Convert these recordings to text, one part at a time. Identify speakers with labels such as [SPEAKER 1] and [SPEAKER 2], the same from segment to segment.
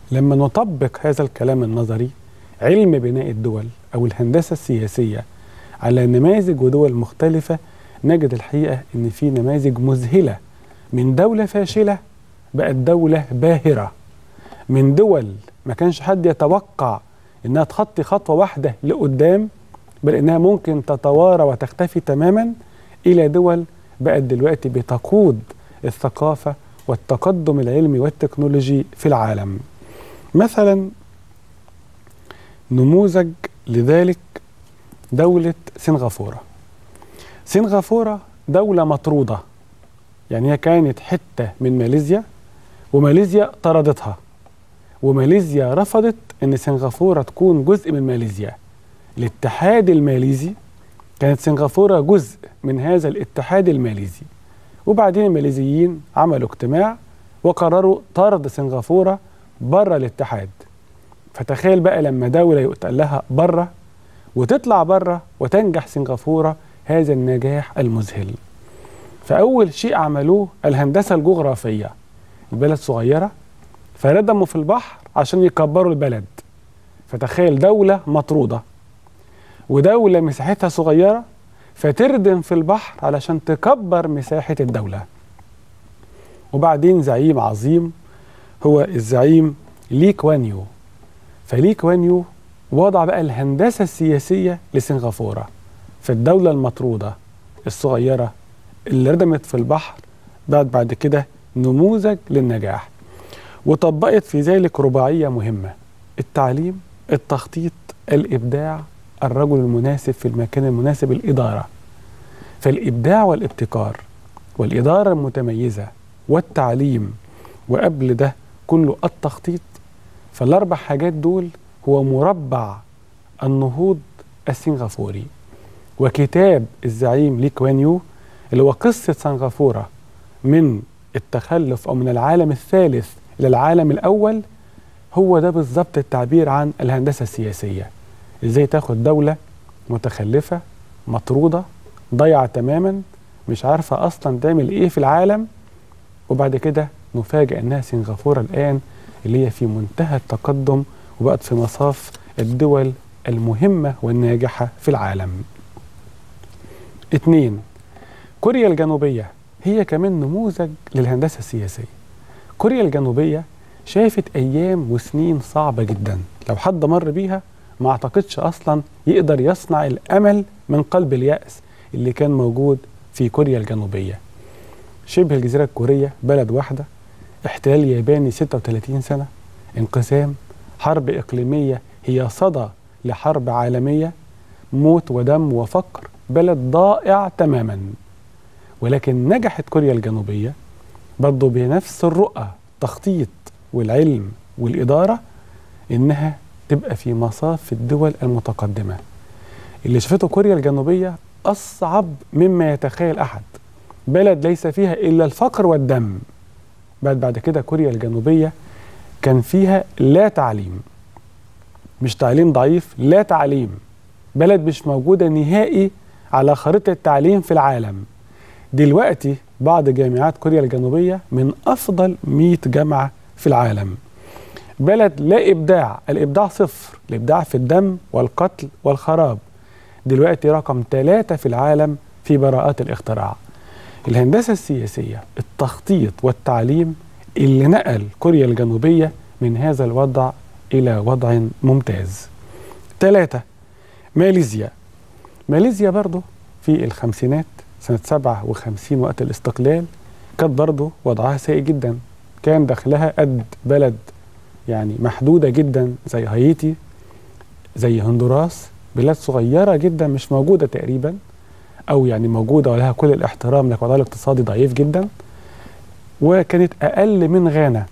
[SPEAKER 1] لما نطبق هذا الكلام النظري علم بناء الدول أو الهندسة السياسية على نماذج ودول مختلفة نجد الحقيقة إن في نماذج مذهلة من دولة فاشلة بقت دولة باهرة من دول ما كانش حد يتوقع إنها تخطي خطوة واحدة لقدام بل إنها ممكن تتوارى وتختفي تماما إلى دول بقت دلوقتي بتقود الثقافة والتقدم العلمي والتكنولوجي في العالم مثلا نموذج لذلك دولة سنغافورة سنغافورة دولة مطرودة يعني هي كانت حتة من ماليزيا وماليزيا طردتها وماليزيا رفضت ان سنغافورة تكون جزء من ماليزيا الاتحاد الماليزي كانت سنغافورة جزء من هذا الاتحاد الماليزي وبعدين الماليزيين عملوا اجتماع وقرروا طرد سنغافورة بره الاتحاد فتخيل بقى لما دولة يقتل لها بره وتطلع بره وتنجح سنغافورة هذا النجاح المذهل فأول شيء عملوه الهندسة الجغرافية البلد صغيرة فردموا في البحر عشان يكبروا البلد فتخيل دولة مطرودة ودولة مساحتها صغيرة فتردم في البحر علشان تكبر مساحة الدولة وبعدين زعيم عظيم هو الزعيم لي كوان يو فلي كوان يو وضع بقى الهندسة السياسية لسنغافورة في الدولة المطرودة الصغيرة اللي ردمت في البحر بعد بعد كده نموذج للنجاح وطبقت في ذلك رباعية مهمة التعليم التخطيط الإبداع الرجل المناسب في المكان المناسب الإدارة فالإبداع والابتكار والإدارة المتميزة والتعليم وقبل ده كله التخطيط فالأربع حاجات دول هو مربع النهوض السنغافوري وكتاب الزعيم لي كوان يو اللي هو قصة سنغافورة من التخلف أو من العالم الثالث إلى العالم الأول هو ده بالظبط التعبير عن الهندسة السياسية إزاي تاخد دولة متخلفة مطرودة ضايعة تماما مش عارفة أصلا تعمل إيه في العالم وبعد كده نفاجئ أنها سنغافورة الآن اللي هي في منتهى التقدم وبقت في مصاف الدول المهمة والناجحة في العالم اتنين كوريا الجنوبية هي كمان نموذج للهندسة السياسية كوريا الجنوبية شافت أيام وسنين صعبة جدا لو حد مر بيها ما أعتقدش أصلا يقدر يصنع الأمل من قلب اليأس اللي كان موجود في كوريا الجنوبية شبه الجزيرة الكورية بلد واحدة احتلال ياباني 36 سنة انقسام حرب إقليمية هي صدى لحرب عالمية موت ودم وفقر بلد ضائع تماما ولكن نجحت كوريا الجنوبية برضه بنفس الرؤى التخطيط والعلم والإدارة إنها تبقى في مصاف الدول المتقدمة اللي شافته كوريا الجنوبية أصعب مما يتخيل أحد بلد ليس فيها إلا الفقر والدم بعد بعد كده كوريا الجنوبية كان فيها لا تعليم مش تعليم ضعيف لا تعليم بلد مش موجودة نهائي على خريطة التعليم في العالم دلوقتي بعض جامعات كوريا الجنوبية من أفضل 100 جامعة في العالم بلد لا إبداع الإبداع صفر الإبداع في الدم والقتل والخراب دلوقتي رقم ثلاثة في العالم في براءات الاختراع الهندسة السياسية التخطيط والتعليم اللي نقل كوريا الجنوبية من هذا الوضع إلى وضع ممتاز ثلاثة ماليزيا ماليزيا برضه في الخمسينات سنة 57 وقت الاستقلال كانت برضه وضعها سيء جدا كان دخلها قد بلد يعني محدودة جدا زي هايتي زي هندوراس بلاد صغيرة جدا مش موجودة تقريبا أو يعني موجودة ولها كل الاحترام لكن وضعها الاقتصادي ضعيف جدا وكانت أقل من غانا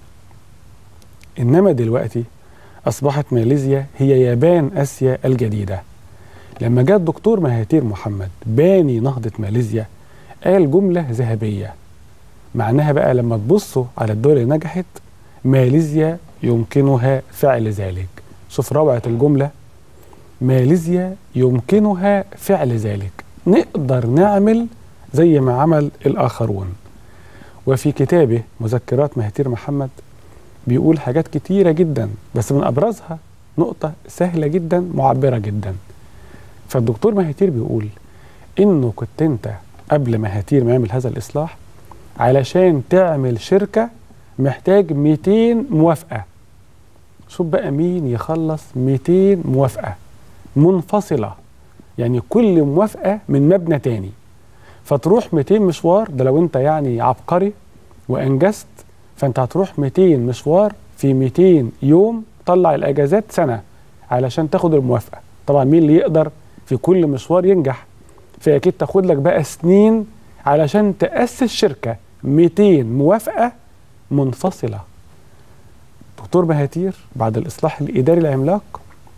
[SPEAKER 1] إنما دلوقتي أصبحت ماليزيا هي يابان آسيا الجديدة لما جاء الدكتور مهاتير محمد باني نهضة ماليزيا قال جملة ذهبية معناها بقى لما تبصوا على الدول اللي نجحت ماليزيا يمكنها فعل ذلك شوف روعة الجملة ماليزيا يمكنها فعل ذلك نقدر نعمل زي ما عمل الآخرون وفي كتابه مذكرات مهاتير محمد بيقول حاجات كتيرة جدا بس من أبرزها نقطة سهلة جدا معبرة جدا فالدكتور مهاتير بيقول إنه كنت أنت قبل مهاتير ما يعمل هذا الإصلاح علشان تعمل شركة محتاج 200 موافقة شوف بقى مين يخلص 200 موافقة منفصلة يعني كل موافقة من مبنى تاني فتروح 200 مشوار ده لو انت يعني عبقري وانجزت فانت هتروح 200 مشوار في 200 يوم طلع الاجازات سنه علشان تاخد الموافقه طبعا مين اللي يقدر في كل مشوار ينجح فاكيد تاخد لك بقى سنين علشان تاسس شركه 200 موافقه منفصله دكتور مهاتير بعد الاصلاح الاداري العملاق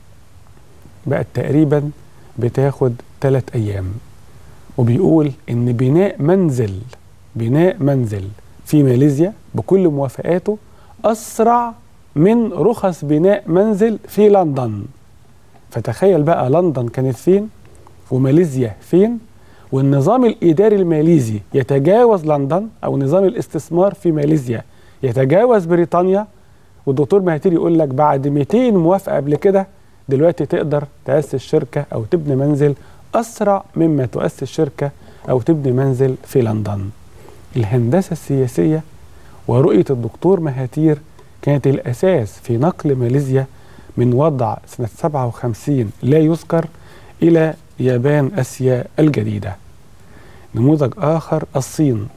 [SPEAKER 1] بقت تقريبا بتاخد ثلاث ايام وبيقول ان بناء منزل بناء منزل في ماليزيا بكل موافقاته اسرع من رخص بناء منزل في لندن فتخيل بقى لندن كانت فين وماليزيا فين والنظام الاداري الماليزي يتجاوز لندن او نظام الاستثمار في ماليزيا يتجاوز بريطانيا والدكتور مهاتير يقول لك بعد 200 موافقه قبل كده دلوقتي تقدر تاسس شركه او تبني منزل اسرع مما تؤسس شركه او تبني منزل في لندن الهندسه السياسيه ورؤيه الدكتور مهاتير كانت الاساس في نقل ماليزيا من وضع سنه 57 لا يذكر الى يابان اسيا الجديده نموذج اخر الصين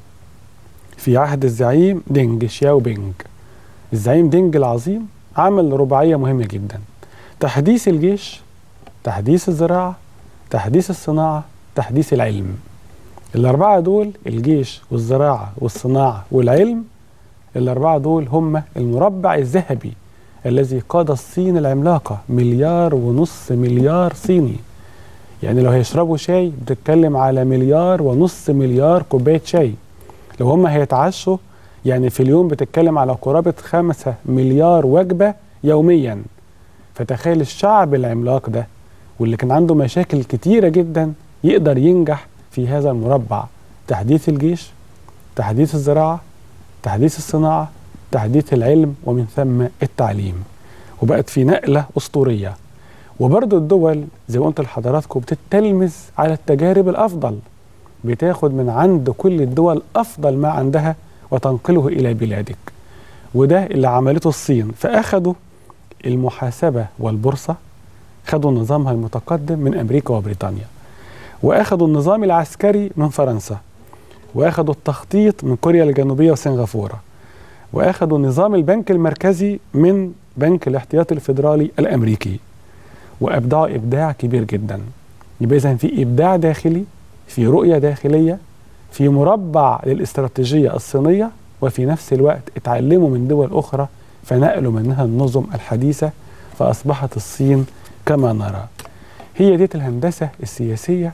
[SPEAKER 1] في عهد الزعيم دينج شياو بينج الزعيم دينج العظيم عمل رباعيه مهمه جدا تحديث الجيش تحديث الزراعه تحديث الصناعه تحديث العلم الأربعة دول الجيش والزراعة والصناعة والعلم الأربعة دول هم المربع الذهبي الذي قاد الصين العملاقة مليار ونص مليار صيني يعني لو هيشربوا شاي بتتكلم على مليار ونص مليار كوباية شاي لو هم هيتعشوا يعني في اليوم بتتكلم على قرابة خمسة مليار وجبة يوميا فتخيل الشعب العملاق ده واللي كان عنده مشاكل كتيرة جدا يقدر ينجح في هذا المربع تحديث الجيش تحديث الزراعة تحديث الصناعة تحديث العلم ومن ثم التعليم وبقت في نقلة أسطورية وبرضه الدول زي ما قلت لحضراتكم بتتلمذ على التجارب الأفضل بتاخد من عند كل الدول أفضل ما عندها وتنقله إلى بلادك وده اللي عملته الصين فأخدوا المحاسبة والبورصة خدوا نظامها المتقدم من أمريكا وبريطانيا واخدوا النظام العسكري من فرنسا واخدوا التخطيط من كوريا الجنوبيه وسنغافوره واخدوا نظام البنك المركزي من بنك الاحتياطي الفيدرالي الامريكي وابدعوا ابداع كبير جدا يبقى اذا في ابداع داخلي في رؤيه داخليه في مربع للاستراتيجيه الصينيه وفي نفس الوقت اتعلموا من دول اخرى فنقلوا منها النظم الحديثه فاصبحت الصين كما نرى هي ديت الهندسه السياسيه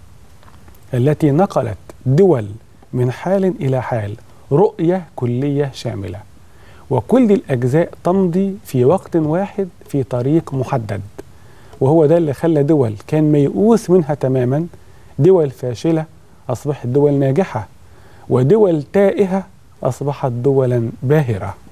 [SPEAKER 1] التي نقلت دول من حال الى حال رؤيه كليه شامله وكل الاجزاء تمضي في وقت واحد في طريق محدد وهو ده اللي خلى دول كان ميؤوس منها تماما دول فاشله اصبحت دول ناجحه ودول تائهه اصبحت دولا باهره